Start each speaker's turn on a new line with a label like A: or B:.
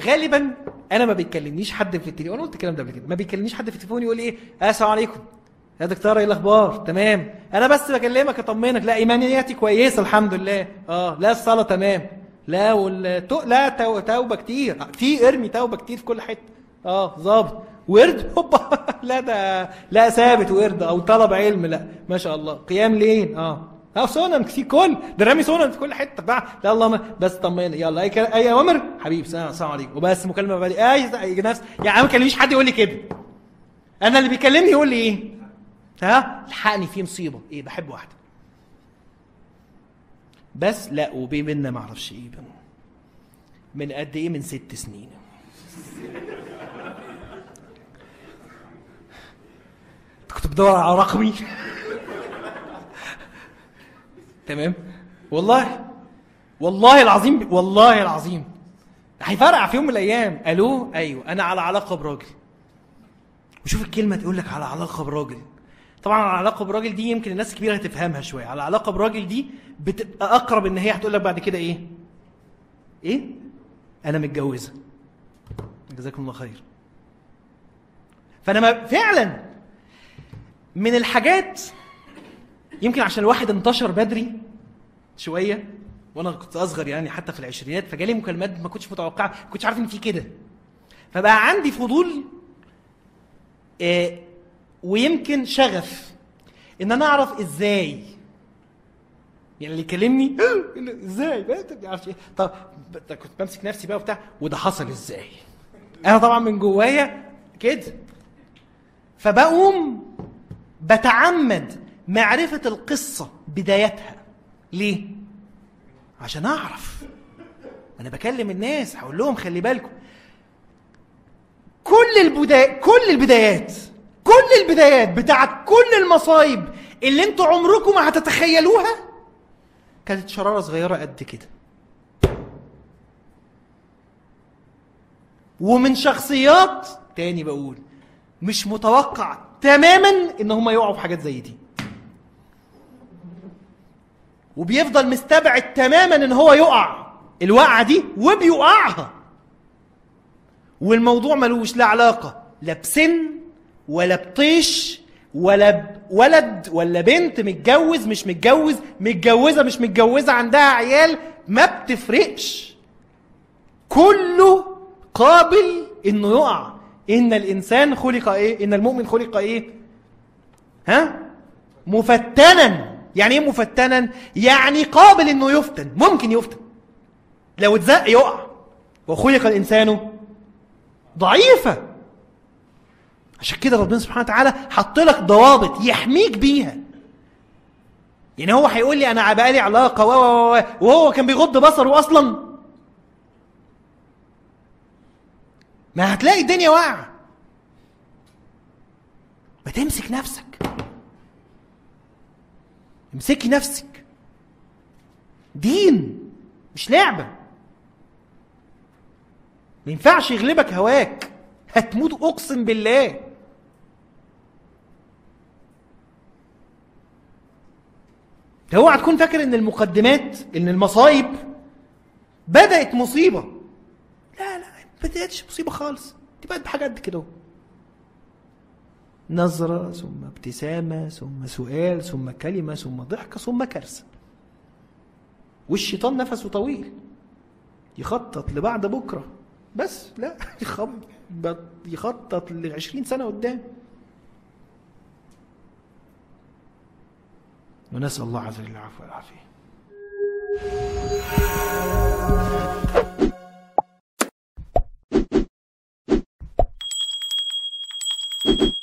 A: غالبا انا ما بيكلمنيش حد في التليفون انا قلت الكلام ده قبل كده ما بيكلمنيش حد في التليفون يقول لي ايه آه السلام عليكم يا دكتوره ايه الاخبار تمام انا بس بكلمك اطمنك لا ايمانياتي كويسه الحمد لله اه لا الصلاه تمام لا والتو... لا تو... توبه كتير في ارمي توبه كتير في كل حته اه ظابط ورد هوبا لا ده لا ثابت ورد او طلب علم لا ما شاء الله قيام ليل اه اه سنن في كل ده رامي سنن في كل حته بقى لا الله ما بس طمن يلا اي كلا- اي اوامر حبيب سلام السلام عليكم وبس مكالمه بالي اي اي نفس يعني أنا ما كلمنيش حد يقول لي كده انا اللي بيكلمني يقول لي ايه ها الحقني في مصيبه ايه بحب واحده بس لا وبيننا ما اعرفش ايه بقى. من قد ايه من ست سنين كنت بدور على رقمي تمام والله والله العظيم والله العظيم هيفرقع في يوم من الايام الو ايوه انا على علاقه براجل وشوف الكلمه تقول لك على علاقه براجل طبعا على علاقه براجل دي يمكن الناس الكبيره هتفهمها شويه على علاقه براجل دي بتبقى اقرب ان هي هتقول لك بعد كده ايه ايه انا متجوزه جزاكم الله خير فانا ما فعلا من الحاجات يمكن عشان الواحد انتشر بدري شويه وانا كنت اصغر يعني حتى في العشرينات فجالي مكالمات ما كنتش متوقعه ما كنتش عارف ان في كده فبقى عندي فضول آه، ويمكن شغف ان انا اعرف ازاي يعني اللي يكلمني ازاي ما تعرفش ايه طب ب- كنت بمسك نفسي بقى وبتاع وده حصل ازاي انا طبعا من جوايا كده فبقوم بتعمد معرفة القصة بدايتها ليه؟ عشان أعرف أنا بكلم الناس هقول لهم خلي بالكم كل البدايات كل البدايات كل البدايات بتاعت كل المصايب اللي انتوا عمركم ما هتتخيلوها كانت شرارة صغيرة قد كده ومن شخصيات تاني بقول مش متوقع تماما ان هم يقعوا في حاجات زي دي وبيفضل مستبعد تماما ان هو يقع الوقعه دي وبيقعها والموضوع ملوش لا علاقه لا بسن ولا بطيش ولا بولد ولا بنت متجوز مش متجوز متجوزه مش متجوزه عندها عيال ما بتفرقش كله قابل انه يقع ان الانسان خلق ايه ان المؤمن خلق ايه ها مفتنا يعني ايه مفتنا يعني قابل انه يفتن ممكن يفتن لو اتزق يقع وخلق الانسان ضعيفا عشان كده ربنا سبحانه وتعالى حط لك ضوابط يحميك بيها يعني هو هيقول لي انا بقى لي علاقه و و و وهو كان بيغض بصره اصلا ما هتلاقي الدنيا واقعه ما تمسك نفسك امسكي نفسك دين مش لعبه ما ينفعش يغلبك هواك هتموت اقسم بالله ده اوعى تكون فاكر ان المقدمات ان المصايب بدات مصيبه لا لا ما بداتش مصيبه خالص دي بقت بحاجه قد كده اهو. نظرة ثم ابتسامة ثم سؤال ثم كلمة ثم ضحكة ثم كارثة والشيطان نفسه طويل يخطط لبعد بكرة بس لا يخبط يخطط لعشرين سنة قدام ونسأل الله عز وجل العفو والعافية